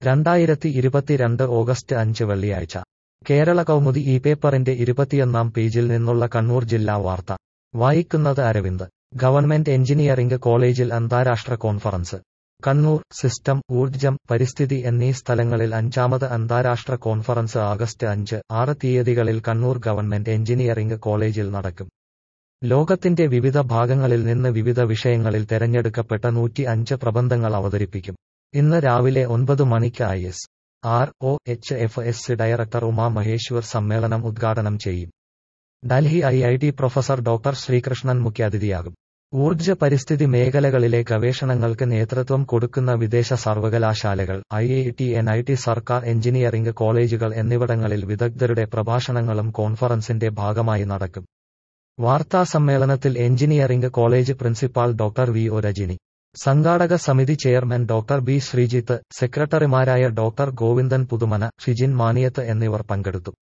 രണ്ടായിരത്തി ഇരുപത്തിരണ്ട് ഓഗസ്റ്റ് അഞ്ച് വെള്ളിയാഴ്ച കേരള കൗമുദി ഈ പേപ്പറിന്റെ ഇരുപത്തിയൊന്നാം പേജിൽ നിന്നുള്ള കണ്ണൂർ ജില്ലാ വാർത്ത വായിക്കുന്നത് അരവിന്ദ് ഗവൺമെന്റ് എഞ്ചിനീയറിംഗ് കോളേജിൽ അന്താരാഷ്ട്ര കോൺഫറൻസ് കണ്ണൂർ സിസ്റ്റം ഊർജ്ജം പരിസ്ഥിതി എന്നീ സ്ഥലങ്ങളിൽ അഞ്ചാമത് അന്താരാഷ്ട്ര കോൺഫറൻസ് ആഗസ്റ്റ് അഞ്ച് ആറ് തീയതികളിൽ കണ്ണൂർ ഗവൺമെന്റ് എഞ്ചിനീയറിംഗ് കോളേജിൽ നടക്കും ലോകത്തിന്റെ വിവിധ ഭാഗങ്ങളിൽ നിന്ന് വിവിധ വിഷയങ്ങളിൽ തെരഞ്ഞെടുക്കപ്പെട്ട നൂറ്റി അഞ്ച് പ്രബന്ധങ്ങൾ അവതരിപ്പിക്കും ഇന്ന് രാവിലെ ഒൻപത് മണിക്ക് I S R O H F S director Uma Maheshwar സമ്മേളനം ഉദ്ഘാടനം ചെയ്യും Delhi I I T professor doctor Sreekrishnan മുഖ്യാതിഥിയാകും ഊർജ്ജ പരിസ്ഥിതി മേഖലകളിലെ ഗവേഷണങ്ങൾക്ക് നേതൃത്വം കൊടുക്കുന്ന വിദേശ സർവകലാശാലകൾ I I T N I T സർക്കാർ എഞ്ചിനീയറിംഗ് കോളേജുകൾ എന്നിവിടങ്ങളിൽ വിദഗ്ധരുടെ പ്രഭാഷണങ്ങളും കോൺഫറൻസിന്റെ ഭാഗമായി നടക്കും വാർത്താ സമ്മേളനത്തിൽ engineering college principal doctor V O Rajani സംഘാടക സമിതി ചെയർമാൻ ഡോക്ടർ ബി ശ്രീജിത്ത് സെക്രട്ടറിമാരായ ഡോക്ടർ ഗോവിന്ദൻ പുതുമന ഷിജിൻ മാനിയത്ത് എന്നിവർ പങ്കെടുത്തു